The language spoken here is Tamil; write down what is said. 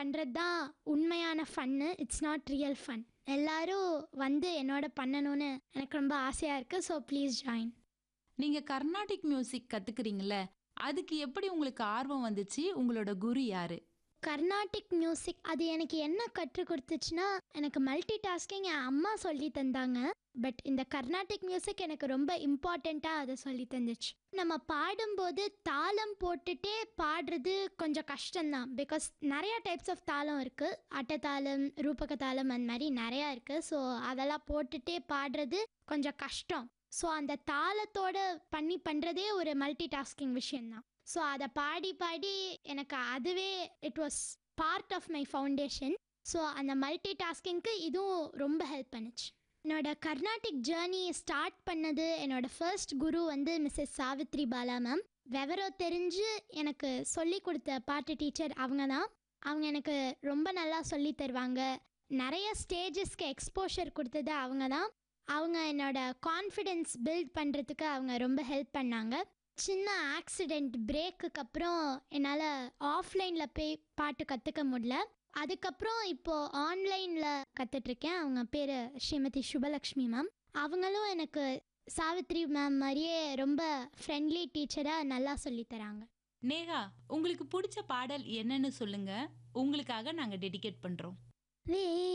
பண்ணுறது தான் உண்மையான fun it's not real fun எல்லாரும் வந்து என்னோட பண்ணணும்னு எனக்கு ரொம்ப ஆசையாக இருக்குது ஸோ ப்ளீஸ் ஜாயின் நீங்க கர்நாடிக் மியூசிக் கத்துக்கிறீங்கல்ல அதுக்கு எப்படி உங்களுக்கு ஆர்வம் வந்துச்சு உங்களோட குரு யாரு கர்நாடிக் மியூசிக் அது எனக்கு என்ன கற்றுக் கொடுத்துச்சுன்னா எனக்கு மல்டி டாஸ்கிங் என் அம்மா சொல்லி தந்தாங்க பட் இந்த கர்நாடிக் மியூசிக் எனக்கு ரொம்ப இம்பார்ட்டண்ட்டாக அதை சொல்லி தந்துச்சு நம்ம பாடும்போது தாளம் போட்டுட்டே பாடுறது கொஞ்சம் கஷ்டம்தான் பிகாஸ் நிறையா டைப்ஸ் ஆஃப் தாளம் இருக்குது அட்டத்தாளம் ரூபக தாளம் அந்த மாதிரி நிறையா இருக்குது ஸோ அதெல்லாம் போட்டுட்டே பாடுறது கொஞ்சம் கஷ்டம் ஸோ அந்த தாளத்தோட பண்ணி பண்ணுறதே ஒரு மல்டி டாஸ்கிங் விஷயம்தான் ஸோ அதை பாடி பாடி எனக்கு அதுவே it was part of my foundation so அந்த மல்டி டாஸ்கிங்க்கு இதுவும் ரொம்ப ஹெல்ப் பண்ணுச்சு என்னோட கர்நாடிக் ஜேர்னி ஸ்டார்ட் பண்ணது என்னோட ஃபர்ஸ்ட் குரு வந்து மிஸ்ஸஸ் சாவித்ரி பாலா மேம் விவரம் தெரிஞ்சு எனக்கு சொல்லி கொடுத்த பாட்டு டீச்சர் அவங்க தான் அவங்க எனக்கு ரொம்ப நல்லா சொல்லி தருவாங்க நிறைய ஸ்டேஜஸ்க்கு எக்ஸ்போஷர் கொடுத்தது அவங்க தான் அவங்க என்னோட கான்ஃபிடென்ஸ் பில்ட் பண்ணுறதுக்கு அவங்க ரொம்ப ஹெல்ப் பண்ணாங்க சின்ன ஆக்சிடெண்ட் பிரேக்குக்கு அப்புறம் என்னால் ஆஃப்லைனில் போய் பாட்டு கற்றுக்க முடியல அதுக்கப்புறம் இப்போது ஆன்லைனில் கற்றுட்ருக்கேன் அவங்க பேர் ஸ்ரீமதி சுபலக்ஷ்மி மேம் அவங்களும் எனக்கு சாவித்ரி மேம் மாதிரியே ரொம்ப ஃப்ரெண்ட்லி டீச்சராக நல்லா சொல்லித் தராங்க நேகா உங்களுக்கு பிடிச்ச பாடல் என்னன்னு சொல்லுங்க உங்களுக்காக நாங்க டெடிகேட் பண்றோம் வே